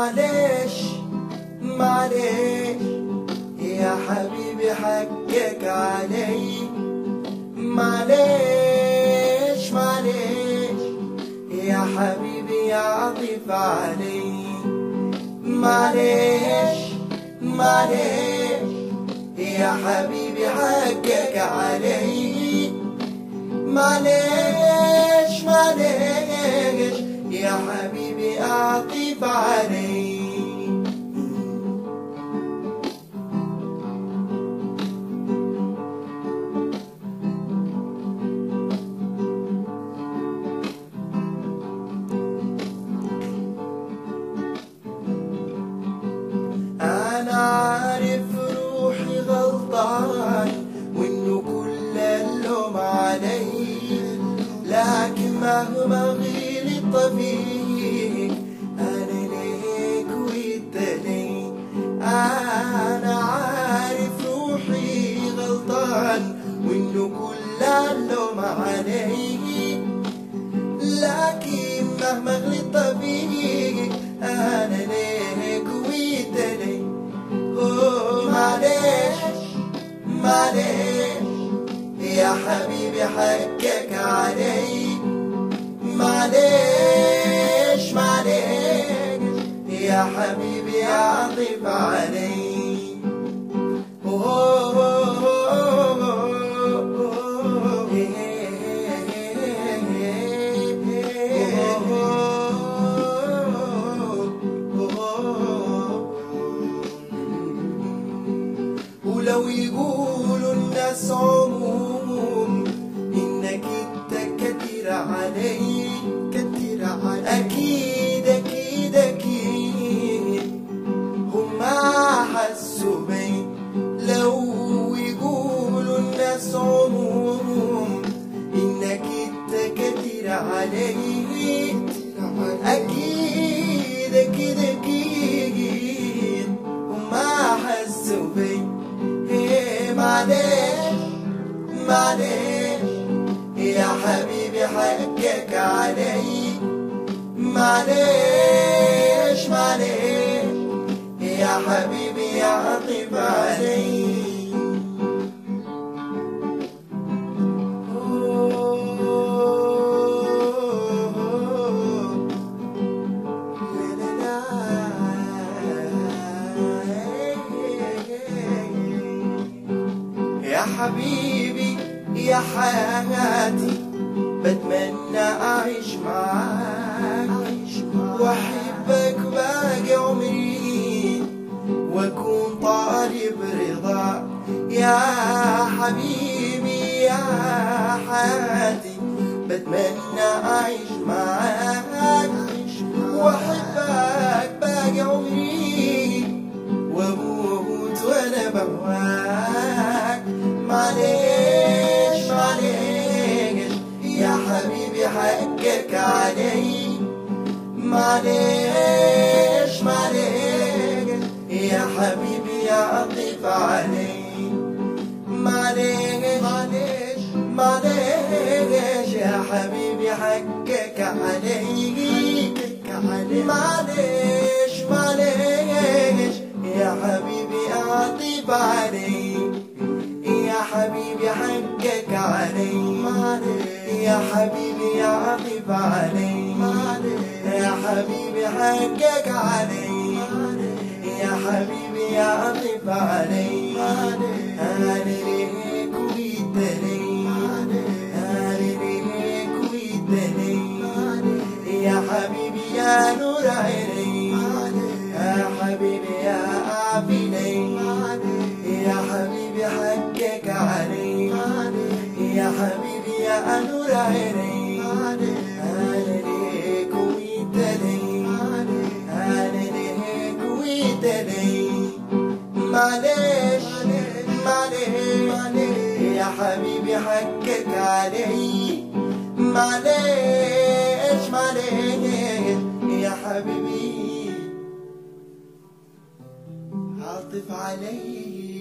معلش معلش يا حبيبي حقك علي معلش معلش يا حبيبي عطف علي معلش معلش يا حبيبي حقك علي معلش معلش يا حبيبي أعطف علي أنا عارف روحي غلطان وإنه كل اللوم علي لكن مهما غلط فيك أنا ليك وإنت أنا عارف روحي غلطان وإنه كل اللوم علي لكن مهما غلطت فيك أنا ليك وإنت لي أوه معلش معلش يا حبيبي حقك علي معلش معلش يا حبيبي عطف علي ولو يقولوا الناس عموم انك انت كتير علي كتير علي اكيد اكيد اكيد هما حسوا بي لو يقولوا الناس عموم انك انت كتير علي اكيد اكيد اكيد هما حسوا بي إيه معلش معلش يا حبيبي حقك علي معلش معلش يا حبيبي عطف علي يا حبيبي يا حياتي بتمنى أعيش معاك وأحبك باقي عمري وأكون طالب رضا يا حبيبي يا حياتي بتمنى أعيش معاك وأحبك باقي عمري وأموت وأنا بهواك معلش معلش يا حبيبي حقك علي معلش معلش يا حبيبي عطف علي معلش معلش معلش يا حبيبي حقك علي معلش معلش يا حبيبي عطف علي يا حبيبي حقك علي يا حبيبي عطف علي يا حبيبي حقك علي يا حبيبي عطف علي أنا ليك وإنت لي أنا ليك وإنت لي يا حبيبي يا نور عيني يا حبيبي يا عافيني يا حبيبي حقك علي يا حبيبي يا نور عيني أنا ليك وإنت لي أنا ليك وإنت لي معلش معلش يا حبيبي حقك علي معلش معلش يا حبيبي عاطف علي